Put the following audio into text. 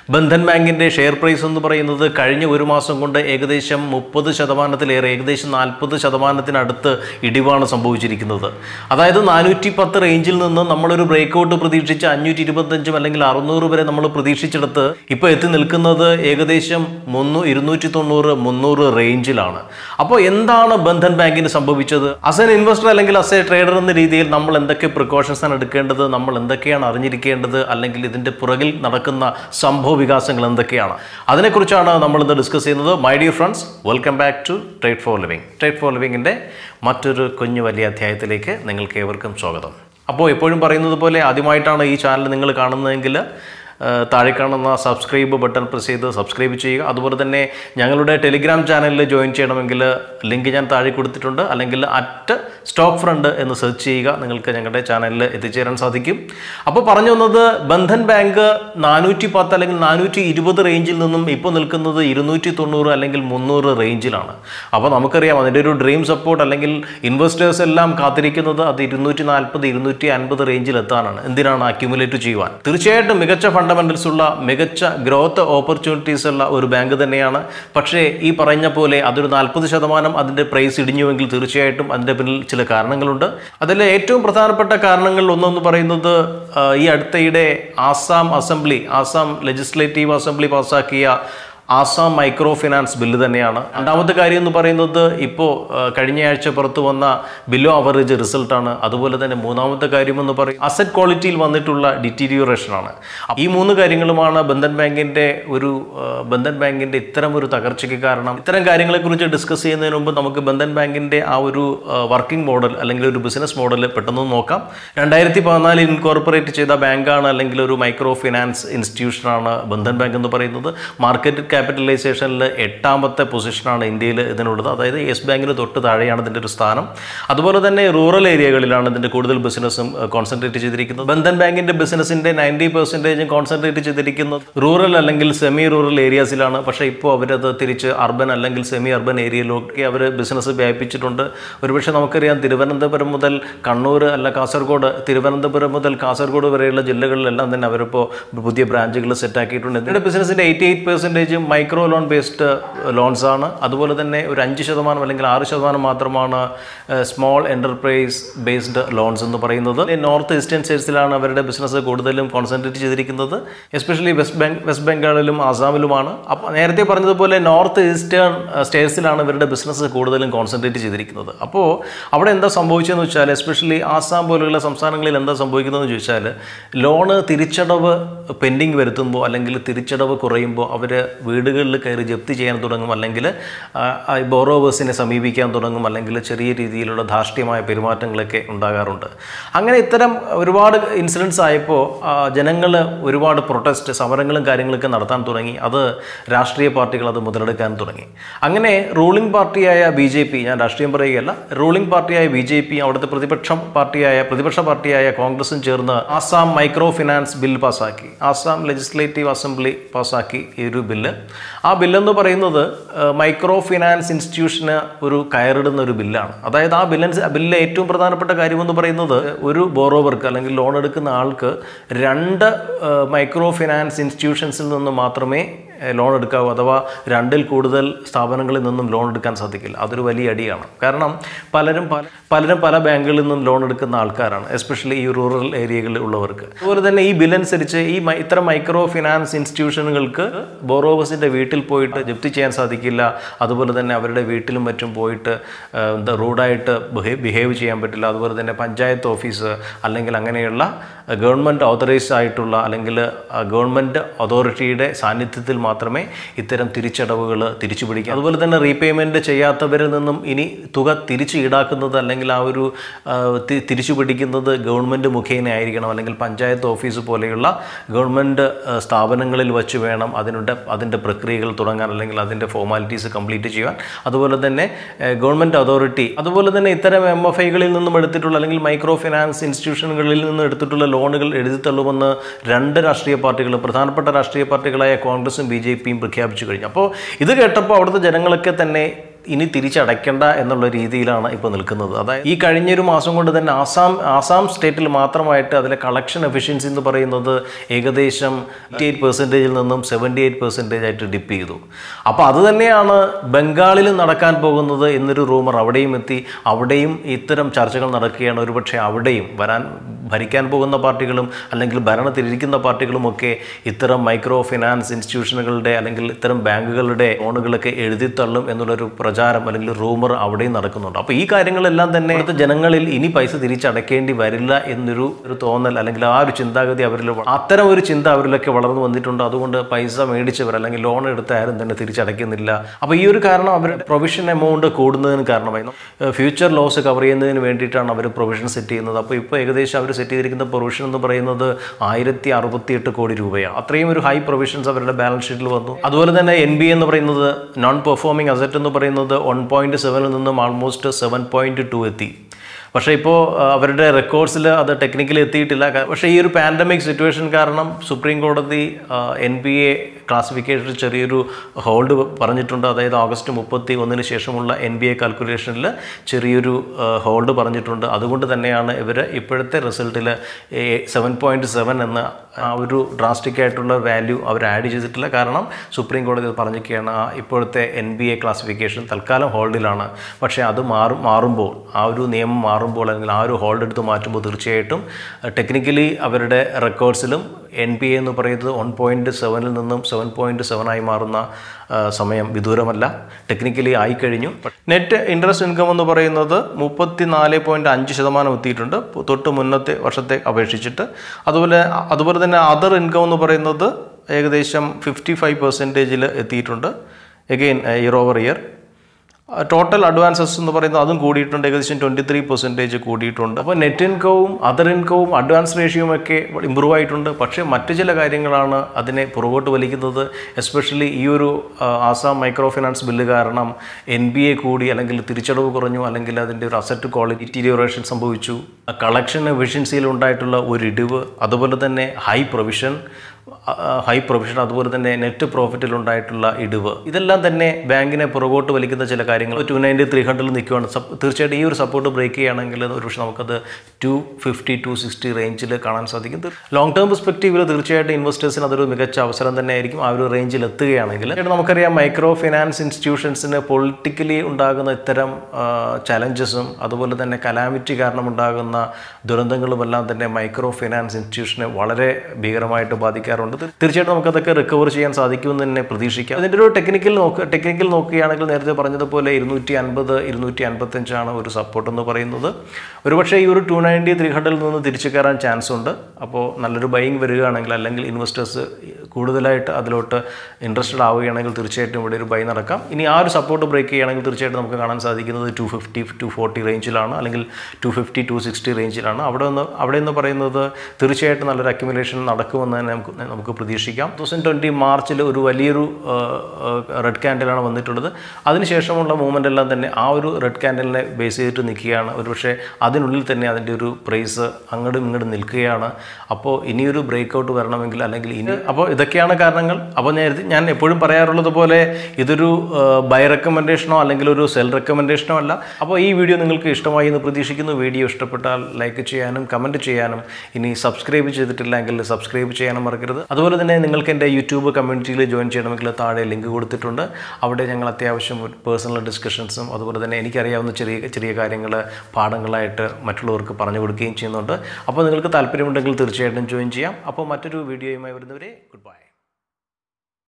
ബന്ധൻ ബാങ്കിൻ്റെ share price എന്ന് പറയുന്നത് കഴിഞ്ഞ ഒരു മാസം കൊണ്ട് ഏകദേശം മുപ്പത് ശതമാനത്തിലേറെ ഏകദേശം നാൽപ്പത് ശതമാനത്തിനടുത്ത് ഇടിവാണ് സംഭവിച്ചിരിക്കുന്നത് അതായത് നാനൂറ്റി പത്ത് റേഞ്ചിൽ നിന്ന് നമ്മളൊരു ബ്രേക്ക് ഔട്ട് പ്രതീക്ഷിച്ച് അഞ്ഞൂറ്റി ഇരുപത്തഞ്ചും അല്ലെങ്കിൽ അറുന്നൂറ് വരെ നമ്മൾ പ്രതീക്ഷിച്ചെടുത്ത് ഇപ്പോൾ എത്തി നിൽക്കുന്നത് ഏകദേശം മുന്നൂ ഇരുന്നൂറ്റി തൊണ്ണൂറ് മുന്നൂറ് റേഞ്ചിലാണ് അപ്പോൾ എന്താണ് ബന്ധൻ ബാങ്കിന് സംഭവിച്ചത് അസ് എൻ ഇൻവെസ്റ്റർ അല്ലെങ്കിൽ അസ് എ ട്രേഡർ എന്ന രീതിയിൽ നമ്മൾ എന്തൊക്കെ പ്രിക്കോഷൻസ് ആണ് എടുക്കേണ്ടത് നമ്മൾ എന്തൊക്കെയാണ് അറിഞ്ഞിരിക്കേണ്ടത് അല്ലെങ്കിൽ ഇതിൻ്റെ പുറകിൽ നടക്കുന്ന സംഭവ വികാസങ്ങൾ എന്തൊക്കെയാണ് അതിനെക്കുറിച്ചാണ് നമ്മൾ ഇന്ന് ഡിസ്കസ് ചെയ്യുന്നത് my dear friends welcome back to trade for living trade for ലിവിങ്ങിൻ്റെ മറ്റൊരു കുഞ്ഞു വലിയ അധ്യായത്തിലേക്ക് നിങ്ങൾക്ക് ഏവർക്കും സ്വാഗതം അപ്പോൾ എപ്പോഴും പറയുന്നത് പോലെ ആദ്യമായിട്ടാണ് ഈ ചാനൽ നിങ്ങൾ കാണുന്നതെങ്കിൽ ഏഹ് താഴെ കാണുന്ന സബ്സ്ക്രൈബ് ബട്ടൺ പ്രസ് ചെയ്ത് സബ്സ്ക്രൈബ് ചെയ്യുക അതുപോലെ തന്നെ ഞങ്ങളുടെ ടെലിഗ്രാം ചാനലിൽ ജോയിൻ ചെയ്യണമെങ്കിൽ ലിങ്ക് ഞാൻ താഴെ കൊടുത്തിട്ടുണ്ട് അല്ലെങ്കിൽ അറ്റ് സ്റ്റോക്ക് ഫ്രണ്ട് എന്ന് സെർച്ച് ചെയ്യുക നിങ്ങൾക്ക് ഞങ്ങളുടെ ചാനലിൽ എത്തിച്ചേരാൻ സാധിക്കും അപ്പോൾ പറഞ്ഞു വന്നത് ബന്ധൻ ബാങ്ക് നാനൂറ്റി പത്ത് അല്ലെങ്കിൽ നാനൂറ്റി ഇരുപത് റേഞ്ചിൽ നിന്നും ഇപ്പോൾ നിൽക്കുന്നത് ഇരുന്നൂറ്റി തൊണ്ണൂറ് അല്ലെങ്കിൽ മുന്നൂറ് റേഞ്ചിലാണ് അപ്പോൾ നമുക്കറിയാം അതിൻ്റെ ഒരു ഡ്രീം സപ്പോർട്ട് അല്ലെങ്കിൽ ഇൻവെസ്റ്റേഴ്സ് എല്ലാം കാത്തിരിക്കുന്നത് അത് ഇരുന്നൂറ്റി നാൽപ്പത് ഇരുന്നൂറ്റി അൻപത് റേഞ്ചിൽ എത്താനാണ് എന്തിനാണ് അക്യുമുലേറ്റ് ചെയ്യുവാൻ തീർച്ചയായിട്ടും മികച്ച ഫണ്ടമെന്റൽസ് ഉള്ള മികച്ച ഗ്രോത്ത് ഓപ്പർച്യൂണിറ്റീസ് ഉള്ള ഒരു ബാങ്ക് തന്നെയാണ് പക്ഷേ ഈ പറഞ്ഞ പോലെ അതൊരു നാൽപ്പത് ശതമാനം അതിൻ്റെ പ്രൈസ് ഇടിഞ്ഞുവെങ്കിൽ തീർച്ചയായിട്ടും അതിൻ്റെ പിന്നിൽ ചില കാരണങ്ങളുണ്ട് അതിൽ ഏറ്റവും പ്രധാനപ്പെട്ട കാരണങ്ങളിൽ ഒന്നെന്ന് പറയുന്നത് ആ, ഈ അടുത്തയിടെ Assam assembly Assam legislative assembly പാസ്സാക്കിയ ആസാം മൈക്രോ ഫിനാൻസ് ബില്ല് തന്നെയാണ് രണ്ടാമത്തെ കാര്യം എന്ന് പറയുന്നത് ഇപ്പോൾ കഴിഞ്ഞ ആഴ്ച പുറത്തു വന്ന ബിലോ അവറേജ് റിസൾട്ടാണ് അതുപോലെ തന്നെ മൂന്നാമത്തെ കാര്യം എന്ന് പറയും അസറ്റ് ക്വാളിറ്റിയിൽ വന്നിട്ടുള്ള ഡിറ്റീരിയോറേഷൻ ആണ് ഈ മൂന്ന് കാര്യങ്ങളുമാണ് ബന്ധൻ ബാങ്കിൻ്റെ ഒരു ആ, ബന്ധൻ ബാങ്കിൻ്റെ ഇത്തരം ഒരു തകർച്ചയ്ക്ക് കാരണം ഇത്തരം കാര്യങ്ങളെക്കുറിച്ച് ഡിസ്കസ് ചെയ്യുന്നതിന് മുമ്പ് നമുക്ക് ബന്ധൻ ബാങ്കിൻ്റെ ആ ഒരു വർക്കിംഗ് മോഡൽ അല്ലെങ്കിൽ ഒരു ബിസിനസ് മോഡൽ പെട്ടെന്ന് നോക്കാം രണ്ടായിരത്തി പതിനാലിൽ ഇൻകോർപ്പറേറ്റ് ചെയ്ത ബാങ്കാണ് അല്ലെങ്കിൽ ഒരു മൈക്രോ ഫിനാൻസ് ഇൻസ്റ്റിറ്റ്യൂഷനാണ് ബന്ധൻ ബാങ്ക് എന്ന് പറയുന്നത് മാർക്കറ്റ് ക്യാപിറ്റലൈസേഷനിൽ എട്ടാമത്തെ പൊസിഷനാണ് ഇന്ത്യയിൽ ഇതിനുള്ളത് അതായത് യെസ് ബാങ്കിന് തൊട്ട് താഴെയാണ് ഇതിൻ്റെ ഒരു സ്ഥാനം അതുപോലെ തന്നെ റൂറൽ ഏരിയകളിലാണ് ഇതിൻ്റെ കൂടുതൽ ബിസിനസ്സും കോൺസെൻട്രേറ്റ് ചെയ്തിരിക്കുന്നത് ബന്ധൻ ബാങ്കിൻ്റെ ബിസിനസ്സിൻ്റെ നയൻറ്റി പെർസെൻറ്റേജും കോൺസെൻട്രേറ്റ് ചെയ്തിരിക്കുന്നത് റൂറൽ അല്ലെങ്കിൽ സെമി റൂറൽ ഏരിയാസിലാണ് പക്ഷേ ഇപ്പോൾ അവരത് തിരിച്ച് അർബൻ അല്ലെങ്കിൽ സെമി അർബൻ ഏരിയയിലൊക്കെ അവർ ബിസിനസ് വ്യാപിപ്പിച്ചിട്ടുണ്ട് ഒരുപക്ഷെ നമുക്കറിയാം തിരുവനന്തപുരം മുതൽ കണ്ണൂർ അല്ല കാസർഗോഡ് തിരുവനന്തപുരം മുതൽ കാസർഗോഡ് വരെയുള്ള ജില്ലകളിലെല്ലാം തന്നെ അവരിപ്പോൾ പുതിയ ബ്രാഞ്ചുകൾ സെറ്റാക്കിയിട്ടുണ്ട് ഇതിൻ്റെ ബിസിനസ്സിൻ്റെ എയ്റ്റി എയ്റ്റ് പെർസെൻറ്റേജും മൈക്രോ ലോൺ ബേസ്ഡ് ലോൺസ് ആണ് അതുപോലെ തന്നെ ഒരു അഞ്ച് ശതമാനം അല്ലെങ്കിൽ ആറ് ശതമാനം മാത്രമാണ് സ്മോൾ എൻ്റർപ്രൈസ് ബേസ്ഡ് ലോൺസ് എന്ന് പറയുന്നത് നോർത്ത് ഈസ്റ്റേൺ സ്റ്റേറ്റ്സിലാണ് അവരുടെ ബിസിനസ് കൂടുതലും കോൺസെൻട്രേറ്റ് ചെയ്തിരിക്കുന്നത് എസ്പെഷ്യലി വെസ്റ്റ് ബംഗ് വെസ്റ്റ് ബംഗാളിലും ആസാമിലുമാണ് അപ്പോൾ നേരത്തെ പറഞ്ഞതുപോലെ നോർത്ത് ഈസ്റ്റേൺ സ്റ്റേറ്റ്സിലാണ് ഇവരുടെ ബിസിനസ് കൂടുതലും കോൺസെൻട്രേറ്റ് ചെയ്തിരിക്കുന്നത് അപ്പോൾ അവിടെ എന്താ സംഭവിച്ചതെന്ന് വെച്ചാൽ എസ്പെഷ്യലി ആസാം പോലെയുള്ള സംസ്ഥാനങ്ങളിൽ എന്താ സംഭവിക്കുന്നതെന്ന് ചോദിച്ചാൽ ലോണ് തിരിച്ചടവ് പെൻഡിങ് വരുത്തുമ്പോൾ അല്ലെങ്കിൽ തിരിച്ചടവ് കുറയുമ്പോൾ അവർ വീടുകളിൽ കയറി ജപ്തി ചെയ്യാൻ തുടങ്ങും അല്ലെങ്കിൽ ബോറോവേഴ്സിനെ സമീപിക്കാൻ തുടങ്ങും അല്ലെങ്കിൽ ചെറിയ രീതിയിലുള്ള ധാർഷ്ട്യമായ പെരുമാറ്റങ്ങളൊക്കെ ഉണ്ടാകാറുണ്ട് അങ്ങനെ ഇത്തരം ഒരുപാട് ഇൻസിഡൻസ് ആയപ്പോൾ ജനങ്ങൾ ഒരുപാട് പ്രൊട്ടസ്റ്റ് സമരങ്ങളും കാര്യങ്ങളൊക്കെ നടത്താൻ തുടങ്ങി അത് രാഷ്ട്രീയ പാർട്ടികൾ അത് മുതലെടുക്കാൻ തുടങ്ങി അങ്ങനെ റൂളിംഗ് പാർട്ടിയായ ബി ജെ പി ഞാൻ രാഷ്ട്രീയം പറയുകയല്ല റൂളിംഗ് പാർട്ടിയായ ബി ജെ പി അവിടുത്തെ പ്രതിപക്ഷം പാർട്ടിയായ പ്രതിപക്ഷ പാർട്ടിയായ കോൺഗ്രസും ചേർന്ന് ആസാം മൈക്രോ ഫിനാൻസ് ബിൽ പാസ്സാക്കി ആസാം ലെജിസ്ലേറ്റീവ് അസംബ്ലി പാസ്സാക്കി ഈ ഒരു ബില്ല് ആ ബില്ലെന്ന് പറയുന്നത് മൈക്രോ ഫിനാൻസ് ഇൻസ്റ്റിറ്റ്യൂഷന് ഒരു കയറിടുന്ന ഒരു ബില്ലാണ് അതായത് ആ ബില്ല് ബില്ലിലെ ഏറ്റവും പ്രധാനപ്പെട്ട കാര്യമെന്ന് പറയുന്നത് ഒരു ബോറോവർക്ക് അല്ലെങ്കിൽ ലോൺ എടുക്കുന്ന ആൾക്ക് രണ്ട് മൈക്രോ ഫിനാൻസ് ഇൻസ്റ്റിറ്റ്യൂഷൻസിൽ നിന്ന് മാത്രമേ ലോൺ എടുക്കാവൂ അഥവാ രണ്ടിൽ കൂടുതൽ സ്ഥാപനങ്ങളിൽ നിന്നും ലോൺ എടുക്കാൻ സാധിക്കില്ല അതൊരു വലിയ അടിയാണ് കാരണം പലരും പല പലരും പല ബാങ്കുകളിൽ നിന്നും ലോൺ എടുക്കുന്ന ആൾക്കാരാണ് എസ്പെഷ്യലി ഈ റൂറൽ ഏരിയകളിൽ ഉള്ളവർക്ക് അതുപോലെ തന്നെ ഈ ബില്ലനുസരിച്ച് ഈ മൈ- ഇത്തരം മൈക്രോ ഫിനാൻസ് ഇൻസ്റ്റിറ്റ്യൂഷനുകൾക്ക് ബോറോവേഴ്സിൻ്റെ വീട്ടിൽ പോയിട്ട് ജപ്തി ചെയ്യാൻ സാധിക്കില്ല അതുപോലെ തന്നെ അവരുടെ വീട്ടിലും മറ്റും പോയിട്ട് ആ, എന്താ റൂഡായിട്ട് ബിഹേവ് ചെയ്യാൻ പറ്റില്ല അതുപോലെ തന്നെ പഞ്ചായത്ത് ഓഫീസ് അല്ലെങ്കിൽ അങ്ങനെയുള്ള ഗവൺമെൻറ് ഓതറൈസ്ഡ് ആയിട്ടുള്ള അല്ലെങ്കിൽ ഗവൺമെൻറ് അതോറിറ്റിയുടെ സാന്നിധ്യത്തിൽ മാത്രമേ ഇത്തരം തിരിച്ചടവുകൾ തിരിച്ചു പിടിക്കാൻ അതുപോലെ തന്നെ റീപേയ്മെൻറ്റ് ചെയ്യാത്തവരിൽ നിന്നും ഇനി തുക തിരിച്ച് ഈടാക്കുന്നത് അല്ലെങ്കിൽ ആ ഒരു ആ, തി- തിരിച്ചു പിടിക്കുന്നത് ഗവൺമെൻറ് മുഖേന ആയിരിക്കണം അല്ലെങ്കിൽ പഞ്ചായത്ത് ഓഫീസ് പോലെയുള്ള ഗവൺമെൻറ് ആ, സ്ഥാപനങ്ങളിൽ വച്ച് വേണം അതിനുടെ അതിൻ്റെ പ്രക്രിയകൾ തുടങ്ങാൻ അല്ലെങ്കിൽ അതിൻ്റെ ഫോർമാലിറ്റീസ് കംപ്ലീറ്റ് ചെയ്യാൻ അതുപോലെ തന്നെ ഗവൺമെൻറ് അതോറിറ്റി അതുപോലെ തന്നെ ഇത്തരം എം എഫ് ഐകളിൽ നിന്നും എടുത്തിട്ടുള്ള അല്ലെങ്കിൽ മൈക്രോ ഫിനാൻസ് ഇൻസ്റ്റിറ്റ്യൂഷനുകളിൽ നിന്നും എടുത്തിട്ടുള്ള ലോണുകൾ എഴുതിത്തള്ളുമെന്ന് രണ്ട് രാഷ്ട്രീയ പാർട്ടികൾ പ്രധാനപ്പെട്ട രാഷ്ട്രീയ പാർട്ടികളായ കോൺഗ്രസും ബി ജെ പിയും പ്രഖ്യാപിച്ചു കഴിഞ്ഞു അപ്പോൾ ഇത് കേട്ടപ്പോൾ അവിടുത്തെ ജനങ്ങളൊക്കെ തന്നെ ഇനി തിരിച്ചടയ്ക്കേണ്ട എന്നുള്ള രീതിയിലാണ് ഇപ്പോൾ നിൽക്കുന്നത് അതായത് ഈ കഴിഞ്ഞൊരു മാസം കൊണ്ട് തന്നെ ആസാം ആസാം സ്റ്റേറ്റിൽ മാത്രമായിട്ട് അതിലെ കളക്ഷൻ എഫിഷ്യൻസി എന്ന് പറയുന്നത് ഏകദേശം എയ്റ്റി എയ്റ്റ് പെർസെൻറ്റേജിൽ നിന്നും സെവൻറ്റി എയ്റ്റ് പെർസെൻറ്റേജ് ആയിട്ട് ഡിപ്പ് ചെയ്തു അപ്പോൾ അത് തന്നെയാണ് ബംഗാളിൽ നടക്കാൻ പോകുന്നത് എന്നൊരു റൂമർ അവിടെയും എത്തി അവിടെയും ഇത്തരം ചർച്ചകൾ നടക്കുകയാണ് ഒരുപക്ഷെ അവിടെയും വരാൻ ഭരിക്കാൻ പോകുന്ന പാർട്ടികളും അല്ലെങ്കിൽ ഭരണത്തിലിരിക്കുന്ന പാർട്ടികളുമൊക്കെ ഇത്തരം മൈക്രോ ഫിനാൻസ് ഇൻസ്റ്റിറ്റ്യൂഷനുകളുടെ അല്ലെങ്കിൽ ഇത്തരം ബാങ്കുകളുടെ ലോണുകളൊക്കെ എഴുതിത്തള്ളും എന്നുള്ളൊരു പ്രചാരം അല്ലെങ്കിൽ റൂമർ അവിടെയും നടക്കുന്നുണ്ട് അപ്പോൾ ഈ കാര്യങ്ങളെല്ലാം തന്നെ ഇവിടുത്തെ ജനങ്ങളിൽ ഇനി പൈസ തിരിച്ചടക്കേണ്ടി വരില്ല എന്നൊരു ഒരു തോന്നൽ അല്ലെങ്കിൽ ആ ഒരു ചിന്താഗതി അവരിൽ വ- അത്തരം ഒരു ചിന്ത അവരിലൊക്കെ വളർന്നു വന്നിട്ടുണ്ട് അതുകൊണ്ട് പൈസ മേടിച്ചവർ അല്ലെങ്കിൽ ലോൺ എടുത്ത ആരും തന്നെ തിരിച്ചടയ്ക്കുന്നില്ല അപ്പോൾ ഈ ഒരു കാരണം അവരുടെ പ്രൊവിഷൻ എമൗണ്ട് കൂടുന്നതിന് കാരണമായി ഫ്യൂച്ചർ ലോസ് കവർ ചെയ്യുന്നതിന് വേണ്ടിയിട്ടാണ് അവർ പ്രൊവിഷൻ സെറ്റ് ചെയ്യുന്നത് അപ്പോൾ ഇപ്പോൾ ഏകദേശം അവർ സെറ്റ് ചെയ്തിരിക്കുന്ന പ്രൊവിഷൻ എന്ന് പറയുന്നത് ആയിരത്തി അറുപത്തിയെട്ട് കോടി രൂപയാണ് അത്രയും ഒരു ഹൈ പ്രൊവിഷൻസ് അവരുടെ ബാലൻസ് ഷീറ്റിൽ വന്നു അതുപോലെ തന്നെ എൻ ബി എന്ന് പറയുന്നത് നോൺ പെർഫോമിംഗ് അസറ്റ് എന്ന് പറയുന്നത് വൺ പോയിന്റ് സെവനിൽ നിന്നും ആൾമോസ്റ്റ് സെവൻ പോയിന്റ് ടു എത്തി പക്ഷേ ഇപ്പോൾ അവരുടെ റെക്കോർഡ്സിൽ അത് ടെക്നിക്കലി എത്തിയിട്ടില്ല കാ- പക്ഷേ ഈ ഒരു പാൻഡമിക് സിറ്റുവേഷൻ കാരണം സുപ്രീം കോടതി എൻ പി എ ക്ലാസിഫിക്കേഷനിൽ ചെറിയൊരു ഹോൾഡ് പറഞ്ഞിട്ടുണ്ട് അതായത് ഓഗസ്റ്റ് മുപ്പത്തി ഒന്നിന് ശേഷമുള്ള എൻ ബി എ കാൽക്കുലേഷനിൽ ചെറിയൊരു ഹോൾഡ് പറഞ്ഞിട്ടുണ്ട് അതുകൊണ്ട് തന്നെയാണ് ഇവർ ഇപ്പോഴത്തെ റിസൾട്ടിൽ സെവൻ പോയിൻറ്റ് സെവൻ എന്ന ആ ഒരു ഡ്രാസ്റ്റിക് ആയിട്ടുള്ള വാല്യൂ അവർ ആഡ് ചെയ്തിട്ടില്ല കാരണം സുപ്രീം കോടതി അത് പറഞ്ഞിരിക്കുകയാണ് ആ ഇപ്പോഴത്തെ എൻ ബി എ ക്ലാസിഫിക്കേഷൻ തൽക്കാലം ഹോൾഡിലാണ് പക്ഷേ അത് മാറും മാറുമ്പോൾ ആ ഒരു നിയമം മാറുമ്പോൾ അല്ലെങ്കിൽ ആ ഒരു ഹോൾഡ് എടുത്ത് മാറ്റുമ്പോൾ തീർച്ചയായിട്ടും ടെക്നിക്കലി അവരുടെ റെക്കോർഡ്സിലും എൻ പി എ എന്ന് പറയുന്നത് വൺ പോയിൻറ്റ് സെവനിൽ നിന്നും സെവൻ പോയിൻറ്റ് സെവൻ ആയി മാറുന്ന ആ, സമയം വിദൂരമല്ല ടെക്നിക്കലി ആയിക്കഴിഞ്ഞു നെറ്റ് ഇൻട്രസ്റ്റ് ഇൻകം എന്ന് പറയുന്നത് മുപ്പത്തി നാല് പോയിൻറ്റ് അഞ്ച് ശതമാനം എത്തിയിട്ടുണ്ട് തൊട്ട് മുന്നത്തെ വർഷത്തെ അപേക്ഷിച്ചിട്ട് അതുപോലെ അതുപോലെ തന്നെ അതർ ഇൻകം എന്ന് പറയുന്നത് ഏകദേശം ഫിഫ്റ്റി ഫൈവ് പെർസെൻറ്റേജിൽ എത്തിയിട്ടുണ്ട് again year over year total advances എന്ന് പറയുന്നത് അതും കൂടിയിട്ടുണ്ട് ഏകദേശം ട്വൻറ്റി ത്രീ പെർസെൻറ്റേജ് കൂടിയിട്ടുണ്ട് അപ്പോൾ നെറ്റ് ഇൻകവും അതർ ഇൻകവും അഡ്വാൻസ് റേഷ്യോയും ഒക്കെ ഇമ്പ്രൂവ് ആയിട്ടുണ്ട് പക്ഷേ മറ്റു ചില കാര്യങ്ങളാണ് അതിനെ പുറകോട്ട് വലിക്കുന്നത് എസ്പെഷ്യലി ഈ ഒരു ആ, ആസാം മൈക്രോ ഫിനാൻസ് ബില്ല് കാരണം എൻ ബി എ കൂടി അല്ലെങ്കിൽ തിരിച്ചടവ് കുറഞ്ഞു അല്ലെങ്കിൽ അതിൻ്റെ ഒരു അസറ്റ് ക്വാളിറ്റി ഇറ്റീരിയോറേഷൻ സംഭവിച്ചു കളക്ഷൻ എഫിഷ്യൻസിയിൽ ഉണ്ടായിട്ടുള്ള ഒരു ഇടിവ് അതുപോലെ തന്നെ ഹൈ പ്രൊവിഷൻ ഹൈ പ്രൊവിഷൻ അതുപോലെ തന്നെ നെറ്റ് പ്രോഫിറ്റിൽ ഉണ്ടായിട്ടുള്ള ഇടിവ് ഇതെല്ലാം തന്നെ ബാങ്കിനെ പുറകോട്ട് വലിക്കുന്ന ചില കാര്യങ്ങൾ ടു നയൻറ്റി ത്രീ ഹൺഡ്രഡിൽ നിൽക്കുകയാണ് സപ്പ് തീർച്ചയായിട്ടും ഈ ഒരു സപ്പോർട്ട് ബ്രേക്ക് ചെയ്യുകയാണെങ്കിൽ ഒരുപക്ഷെ നമുക്കത് ടു ഫിഫ്റ്റി ടു സിക്സ്റ്റി റേഞ്ചിൽ കാണാൻ സാധിക്കും ലോങ് ടേം പെർസ്പെക്റ്റീവിൽ തീർച്ചയായിട്ടും ഇൻവെസ്റ്റേഴ്സിന് അതൊരു മികച്ച അവസരം തന്നെ ആയിരിക്കും ആ ഒരു റേഞ്ചിൽ എത്തുകയാണെങ്കിൽ തീർച്ചയായിട്ടും നമുക്കറിയാം മൈക്രോ ഫിനാൻസ് ഇൻസ്റ്റിറ്റ്യൂഷൻസിന് പൊളിറ്റിക്കലി ഉണ്ടാകുന്ന ഇത്തരം ചലഞ്ചസും അതുപോലെ തന്നെ കലാമിറ്റി കാരണം ഉണ്ടാകുന്ന ദുരന്തങ്ങളുമെല്ലാം തന്നെ മൈക്രോ ഫിനാൻസ് ഇൻസ്റ്റിറ്റ്യൂഷനെ വളരെ ഭീകരമായിട്ട് ബാധിക്കാറുണ്ട് തീർ- തീർച്ചയായിട്ടും നമുക്കതൊക്കെ റിക്കവർ ചെയ്യാൻ സാധിക്കുമെന്ന് തന്നെ പ്രതീക്ഷിക്കാം അതിൻ്റെ ഒരു ടെക്നിക്കൽ നോക്ക് ടെക്നിക്കൽ നോക്കുകയാണെങ്കിൽ നേരത്തെ പറഞ്ഞതുപോലെ ഇരുന്നൂറ്റി അൻപത് ഇരുന്നൂറ്റി അൻപത്തഞ്ചാണ് ഒരു സപ്പോർട്ട് എന്ന് പറയുന്നത് ഒരുപക്ഷേ ഈ ഒരു ടു നയൻറ്റി ത്രീ ഹൺഡ്രഡിൽ നിന്ന് തിരിച്ചു കയറാൻ ചാൻസ് ഉണ്ട് അപ്പോൾ നല്ലൊരു ബൈങ് വരികയാണെങ്കിൽ അല്ലെങ്കിൽ ഇൻവെസ്റ്റേഴ്സ് കൂടുതലായിട്ട് അതിലോട്ട് ഇൻട്രസ്റ്റഡ് ആവുകയാണെങ്കിൽ തീർച്ചയായിട്ടും ഇവിടെ ഒരു ബൈ നടക്കാം ഇനി ആ ഒരു സപ്പോർട്ട് ബ്രേക്ക് ചെയ്യുകയാണെങ്കിൽ തീർച്ചയായിട്ടും നമുക്ക് കാണാൻ സാധിക്കുന്നത് ടു ഫിഫ്റ്റി ടു ഫോർട്ടി റേഞ്ചിലാണ് അല്ലെങ്കിൽ ടു ഫിഫ്റ്റി ടു സിക്സ്റ്റി റേഞ്ചിലാണ് അവിടെ നിന്ന് അവിടെ എന്ന് പറയുന്നത് തീർച്ചയായിട്ടും നല്ലൊരു അക്യുമുലേഷൻ നടക്കുമെന്ന് തന്നെ നമുക്ക് നമുക്ക് പ്രതീക്ഷിക്കാം ടു തൗസൻഡ് ട്വൻറ്റി മാർച്ചിൽ ഒരു വലിയൊരു റെഡ് ക്യാൻഡിലാണ് വന്നിട്ടുള്ളത് അതിനുശേഷമുള്ള മൂവ്മെൻ്റ് എല്ലാം തന്നെ ആ ഒരു റെഡ് ക്യാൻഡലിനെ ബേസ് ചെയ്തിട്ട് നിൽക്കുകയാണ് ഒരുപക്ഷെ അതിനുള്ളിൽ തന്നെ അതിൻ്റെ ഒരു പ്രൈസ് അങ്ങോട്ടും ഇങ്ങോട്ടും നിൽക്കുകയാണ് അപ്പോൾ ഇനിയൊരു ബ്രേക്ക് ഔട്ട് വരണമെങ്കിൽ അല്ലെങ്കിൽ ഇനി അപ്പോൾ ഇതൊക്കെയാണ് കാരണങ്ങൾ അപ്പോൾ നേരത്തെ ഞാൻ എപ്പോഴും പറയാറുള്ളത് പോലെ ഇതൊരു ബൈ റെക്കമെൻഡേഷനോ അല്ലെങ്കിൽ ഒരു സെൽ റെക്കമെൻഡേഷനോ അല്ല അപ്പോൾ ഈ വീഡിയോ നിങ്ങൾക്ക് ഇഷ്ടമായി എന്ന് പ്രതീക്ഷിക്കുന്നു വീഡിയോ ഇഷ്ടപ്പെട്ടാൽ ലൈക്ക് ചെയ്യാനും കമൻറ്റ് ചെയ്യാനും ഇനി സബ്സ്ക്രൈബ് ചെയ്തിട്ടില്ലെങ്കിൽ സബ്സ്ക്രൈബ് ചെയ്യാനും മറക്കരുത് അതുപോലെ തന്നെ നിങ്ങൾക്ക് എൻ്റെ യൂട്യൂബ് കമ്മ്യൂണിറ്റിയിൽ ജോയിൻ ചെയ്യണമെങ്കിൽ താഴെ ലിങ്ക് കൊടുത്തിട്ടുണ്ട് അവിടെ ഞങ്ങൾ അത്യാവശ്യം പേഴ്സണൽ ഡിസ്കഷൻസും അതുപോലെ തന്നെ എനിക്കറിയാവുന്ന ചെറിയ ചെറിയ കാര്യങ്ങൾ പാഠങ്ങളായിട്ട് മറ്റുള്ളവർക്ക് പറഞ്ഞു കൊടുക്കുകയും ചെയ്യുന്നുണ്ട് അപ്പോൾ നിങ്ങൾക്ക് താല്പര്യമുണ്ടെങ്കിൽ തീർച്ചയായിട്ടും ജോയിൻ ചെയ്യാം അപ്പോൾ മറ്റൊരു വീഡിയോയുമായി വരുന്നവരെ ഗുഡ് ബൈ